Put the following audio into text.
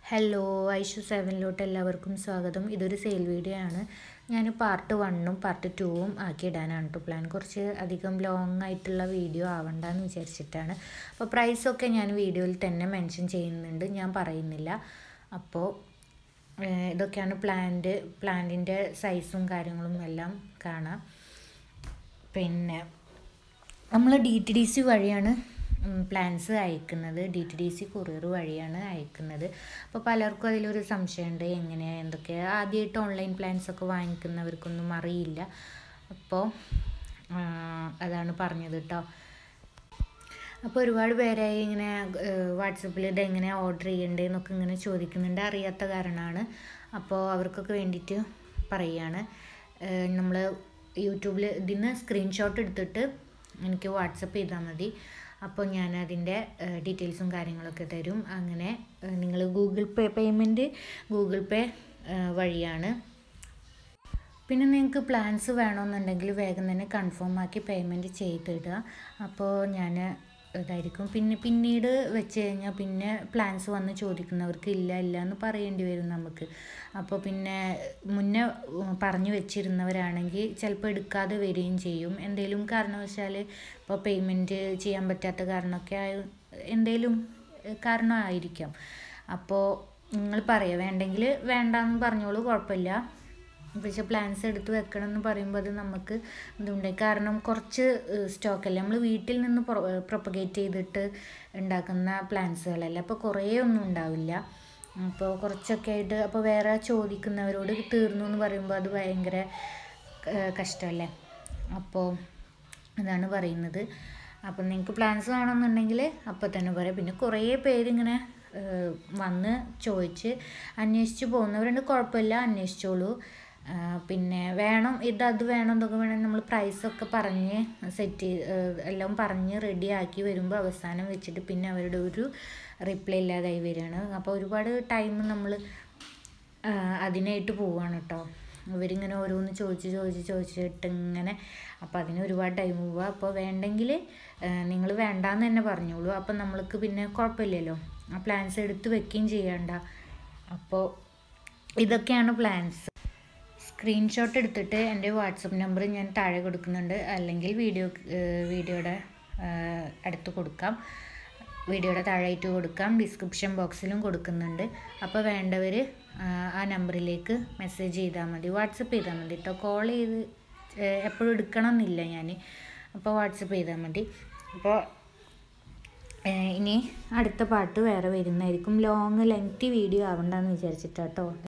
hello Aishu സെവനിലോട്ട് എല്ലാവർക്കും സ്വാഗതം ഇതൊരു സെയിൽ വീഡിയോ ആണ് ഞാൻ പാർട്ട് വണ്ണും പാർട്ട് ടൂവും ആക്കി ഇടാനാണ് കേട്ടോ പ്ലാൻ കുറച്ച് അധികം ലോങ് ആയിട്ടുള്ള വീഡിയോ ആവണ്ടെന്ന് വിചാരിച്ചിട്ടാണ് അപ്പോൾ പ്രൈസൊക്കെ ഞാൻ വീഡിയോയിൽ തന്നെ മെൻഷൻ ചെയ്യുന്നുണ്ട് ഞാൻ പറയുന്നില്ല അപ്പോൾ ഏഹ്, ഇതൊക്കെയാണ് പ്ലാന്റ് പ്ലാന്റിൻ്റെ സൈസും കാര്യങ്ങളും എല്ലാം കാണാം പിന്നെ നമ്മൾ ഡി ടി ഡി സി വഴിയാണ് പ്ലാൻസ് അയക്കുന്നത് D T D C courier വഴിയാണ് അയക്കുന്നത് അപ്പോൾ പലർക്കും അതിലൊരു സംശയമുണ്ട് എങ്ങനെ എന്തൊക്കെ ആദ്യമായിട്ട് ഓൺലൈൻ പ്ലാൻസ് ഒക്കെ വാങ്ങിക്കുന്നവർക്കൊന്നും അറിയില്ല അപ്പോൾ ആ, അതാണ് പറഞ്ഞത് കേട്ടോ അപ്പോൾ ഒരുപാട് പേരായി ഇങ്ങനെ വാട്സപ്പിൽ ഇത് എങ്ങനെ ഓർഡർ ചെയ്യേണ്ടതെന്നൊക്കെ ഇങ്ങനെ ചോദിക്കുന്നുണ്ട് അറിയാത്ത കാരണമാണ് അപ്പോൾ അവർക്കൊക്കെ വേണ്ടിയിട്ട് പറയുകയാണ് നമ്മൾ യൂട്യൂബിൽ ഇതിന്ന് സ്ക്രീൻഷോട്ട് എടുത്തിട്ട് എനിക്ക് വാട്സപ്പ് ചെയ്താൽ മതി അപ്പോൾ ഞാൻ അതിൻ്റെ ഡീറ്റെയിൽസും കാര്യങ്ങളൊക്കെ തരും അങ്ങനെ നിങ്ങൾ Google Pay payment Google Pay വഴിയാണ് പിന്നെ നിങ്ങൾക്ക് പ്ലാൻസ് വേണമെന്നുണ്ടെങ്കിൽ വേഗം തന്നെ കൺഫേം ആക്കി പേയ്മെൻറ്റ് ചെയ്തിടുക അപ്പോൾ ഞാൻ ഇതായിരിക്കും പിന്നെ പിന്നീട് വെച്ച് കഴിഞ്ഞാൽ പിന്നെ പ്ലാൻസ് വന്ന് ചോദിക്കുന്നവർക്ക് ഇല്ല ഇല്ല എന്ന് പറയേണ്ടി വരും നമുക്ക് അപ്പോൾ പിന്നെ മുന്നേ ഉം, പറഞ്ഞു വെച്ചിരുന്നവരാണെങ്കിൽ ചിലപ്പോൾ എടുക്കാതെ വരികയും ചെയ്യും എന്തെങ്കിലും കാരണവശാൽ ഇപ്പോൾ പേയ്മെൻറ്റ് ചെയ്യാൻ പറ്റാത്ത കാരണമൊക്കെ ആയി എന്തെങ്കിലും ഏഹ്, കാരണമായിരിക്കാം അപ്പോൾ നിങ്ങൾ പറയുക വേണ്ടെങ്കിൽ വേണ്ടാന്ന് പറഞ്ഞോളൂ കുഴപ്പമില്ല പക്ഷെ പ്ലാൻസ് എടുത്ത് വെക്കണം എന്ന് പറയുമ്പോൾ അത് നമുക്ക് ഇതുണ്ട് കാരണം കുറച്ച് സ്റ്റോക്കല്ലേ നമ്മൾ വീട്ടിൽ നിന്ന് പ്രൊപ്പഗേറ്റ് ചെയ്തിട്ട് ഉണ്ടാക്കുന്ന പ്ലാൻസുകളല്ല അപ്പോൾ കുറേ ഒന്നും ഉണ്ടാവില്ല അപ്പോൾ കുറച്ചൊക്കെ ആയിട്ട് അപ്പോൾ വേറെ ചോദിക്കുന്നവരോട് തീർന്നു എന്ന് പറയുമ്പോൾ അത് ഭയങ്കര ഏഹ്, കഷ്ടമല്ലേ അപ്പോൾ അതാണ് പറയുന്നത് അപ്പം നിങ്ങൾക്ക് പ്ലാൻസ് വേണമെന്നുണ്ടെങ്കിൽ അപ്പോൾ തന്നെ പറയാം പിന്നെ കുറേ പേരിങ്ങനെ ഏഹ്, വന്ന് ചോദിച്ച് അന്വേഷിച്ച് പോകുന്നവരുണ്ട് കുഴപ്പമില്ല അന്വേഷിച്ചോളൂ ആഹ് പിന്നെ വേണം ഇത് അത് വേണം എന്നൊക്കെ വേണം നമ്മൾ പ്രൈസൊക്കെ പറഞ്ഞ് സെറ്റ് എല്ലാം പറഞ്ഞ് റെഡി ആക്കി വരുമ്പോൾ അവസാനം വെച്ചിട്ട് പിന്നെ അവരുടെ ഒരു റിപ്ലൈ ഇല്ലാതായി വരികയാണ് അപ്പോൾ ഒരുപാട് ടൈം നമ്മൾ അതിനായിട്ട് പോവാണ് കേട്ടോ ഇവരിങ്ങനെ ഓരോന്ന് ചോദിച്ച് ചോദിച്ച് ചോദിച്ചിട്ട് ഇങ്ങനെ അപ്പോൾ അതിന് ഒരുപാട് ടൈം പോവുക അപ്പോൾ വേണ്ടെങ്കിൽ നിങ്ങൾ വേണ്ടാന്ന് തന്നെ പറഞ്ഞോളൂ അപ്പോൾ നമ്മൾക്ക് പിന്നെ കുഴപ്പമില്ലല്ലോ ആ പ്ലാൻസ് എടുത്ത് വെക്കുകയും ചെയ്യണ്ട അപ്പോൾ ഇതൊക്കെയാണ് പ്ലാൻസ് സ്ക്രീൻഷോട്ട് എടുത്തിട്ട് എൻ്റെ വാട്സപ്പ് നമ്പർ ഞാൻ താഴെ കൊടുക്കുന്നുണ്ട് അല്ലെങ്കിൽ വീഡിയോ വീഡിയോയുടെ അടുത്ത് കൊടുക്കാം വീഡിയോയുടെ താഴെയായിട്ട് കൊടുക്കാം ഡിസ്ക്രിപ്ഷൻ ബോക്സിലും കൊടുക്കുന്നുണ്ട് അപ്പോൾ വേണ്ടവർ ആ നമ്പറിലേക്ക് മെസ്സേജ് ചെയ്താൽ മതി വാട്സപ്പ് ചെയ്താൽ മതി കേട്ടോ കോൾ ചെയ്ത് എപ്പോഴും എടുക്കണം എന്നില്ല ഞാൻ അപ്പോൾ വാട്സപ്പ് ചെയ്താൽ മതി അപ്പോൾ ഇനി അടുത്ത പാട്ട് വേറെ വരുന്നതായിരിക്കും ലോങ് ലെങ്തി വീഡിയോ ആവണ്ടെന്ന് വിചാരിച്ചിട്ടാട്ടോ